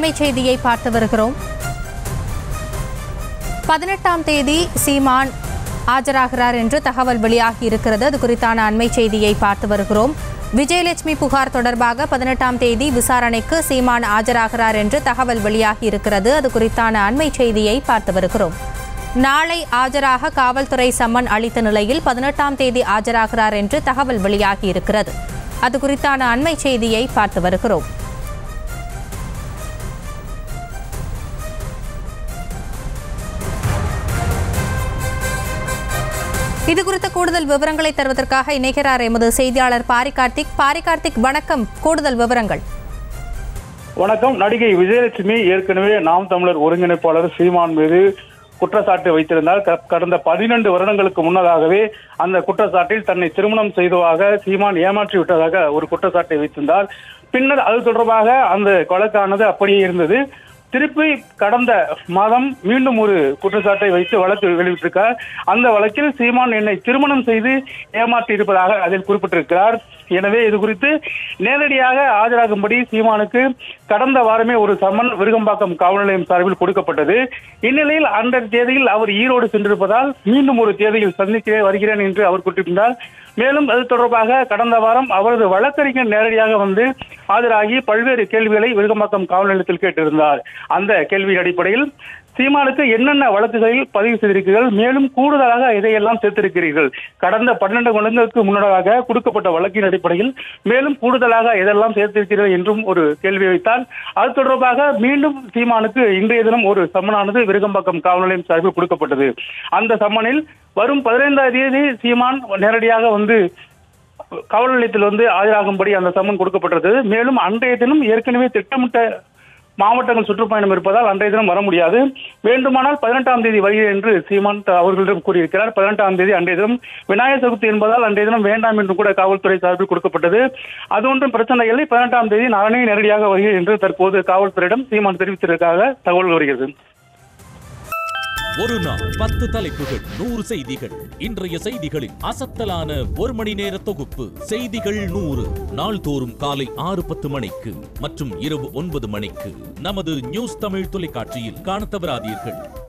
அண்மை செய்தியை பார்த்து வருகிறோம் பதினெட்டாம் தேதி சீமான் ஆஜராகிறார் என்று தகவல் வெளியாகி இருக்கிறது அது குறித்தான அண்மை செய்தியை பார்த்து வருகிறோம் விஜயலட்சுமி புகார் தொடர்பாக பதினெட்டாம் தேதி விசாரணைக்கு சீமான் ஆஜராகிறார் என்று தகவல் வெளியாகி இருக்கிறது அது குறித்தான அண்மை செய்தியை பார்த்து வருகிறோம் நாளை ஆஜராக காவல்துறை சம்மன் அளித்த நிலையில் பதினெட்டாம் தேதி ஆஜராகிறார் என்று தகவல் வெளியாகி இருக்கிறது அது குறித்தான அண்மை செய்தியை பார்த்து வருகிறோம் இது குறித்த கூடுதல் விவரங்களை தருவதற்காக இணைகிறார் எமது செய்தியாளர் பாரி கார்த்திக் பாரி கார்த்திக் வணக்கம் கூடுதல் விவரங்கள் வணக்கம் நடிகை விஜயலட்சுமி ஏற்கனவே நாம் தமிழர் ஒருங்கிணைப்பாளர் சீமான் மீது குற்றச்சாட்டு வைத்திருந்தால் க- கடந்த பதினெண்டு வருடங்களுக்கு முன்னதாகவே அந்த குற்றச்சாட்டில் தன்னை திருமணம் செய்ததாக சீமான் ஏமாற்றி விட்டதாக ஒரு குற்றச்சாட்டை வைத்திருந்தார் பின்னர் அது தொடர்பாக அந்த வழக்கானது அப்படியே இருந்தது திருப்பி கடந்த மாதம் மீண்டும் ஒரு குற்றச்சாட்டை வைத்து வழக்கு வெளியிட்டிருக்கார் அந்த வழக்கில் சீமான் என்னை திருமணம் செய்து ஏமாற்றி இருப்பதாக அதில் குறிப்பிட்டிருக்கிறார் எனவே இது குறித்து நேரடியாக ஆஜராகும்படி சீமானுக்கு கடந்த வாரமே ஒரு சம்மன் விருகம்பாக்கம் காவல் நிலையம் சார்பில் கொடுக்கப்பட்டது இந்நிலையில் அந்த தேதியில் அவர் ஈரோடு சென்றிருப்பதால் மீண்டும் ஒரு தேதியில் சந்திக்க வருகிறேன் என்று அவர் குறிப்பிட்டார் மேலும் அது தொடர்பாக கடந்த வாரம் அவரது வழக்கறிஞர் நேரடியாக வந்து ஆஜராகி பல்வேறு கேள்விகளை விருகம்பாக்கம் காவல் நிலையத்தில் கேட்டிருந்தார் அந்த கேள்வியின் அடிப்படையில் சீமானுக்கு என்னென்ன வழக்குகளில் பதிவு செய்திருக்கிறீர்கள் மேலும் கூடுதலாக இதையெல்லாம் சேர்த்திருக்கிறீர்கள் கடந்த பன்னெண்டு வருடங்களுக்கு முன்னதாக கொடுக்கப்பட்ட வழக்கின் அடிப்படையில் மேலும் கூடுதலாக இதெல்லாம் சேர்த்திருக்கிறீர்கள் என்றும் ஒரு கேள்வி வைத்தார் அது தொடர்பாக மீண்டும் சீமானுக்கு இன்றைய தினம் ஒரு சம்மனானது விருகம்பாக்கம் காவல் நிலையம் சார்பில் கொடுக்கப்பட்டது அந்த சம்மனில் வரும் பதினைந்தாம் தேதி சீமான் நேரடியாக வந்து காவல் நிலையத்தில் வந்து ஆஜராகும்படி அந்த சம்மன் கொடுக்கப்பட்டது மேலும் அன்றைய தினம் ஏற்கனவே திட்டமிட்ட மாவட்டங்கள் சுற்றுப்பயணம் இருப்பதால் அன்றைய தினம் வர முடியாது வேண்டுமானால் பதினெட்டாம் தேதி வருகிறேன் என்று சீமான் த- அவர்களிடம் கூறியிருக்கிறார் பதினெட்டாம் தேதி அன்றைய தினம் விநாயகர் சதுர்த்தி என்பதால் அன்றைய தினம் வேண்டாம் என்று கூட காவல்துறை சார்பில் கொடுக்கப்பட்டது அது ஒன்றும் பிரச்சனை இல்லை பதினெட்டாம் தேதி நானே நேரடியாக வருகிறேன் என்று தற்போது காவல்துறையிடம் சீமான் தெரிவித்திருக்காக தகவல் வருகிறது ஒரு நாள் பத்து தலைப்புகள் நூறு செய்திகள் இன்றைய செய்திகளின் அசத்தலான ஒரு மணி நேர தொகுப்பு செய்திகள் நூறு நாள்தோறும் காலை ஆறு பத்து மணிக்கு மற்றும் இரவு ஒன்பது மணிக்கு நமது நியூஸ் தமிழ் தொலைக்காட்சியில் காணத் தவறாதீர்கள்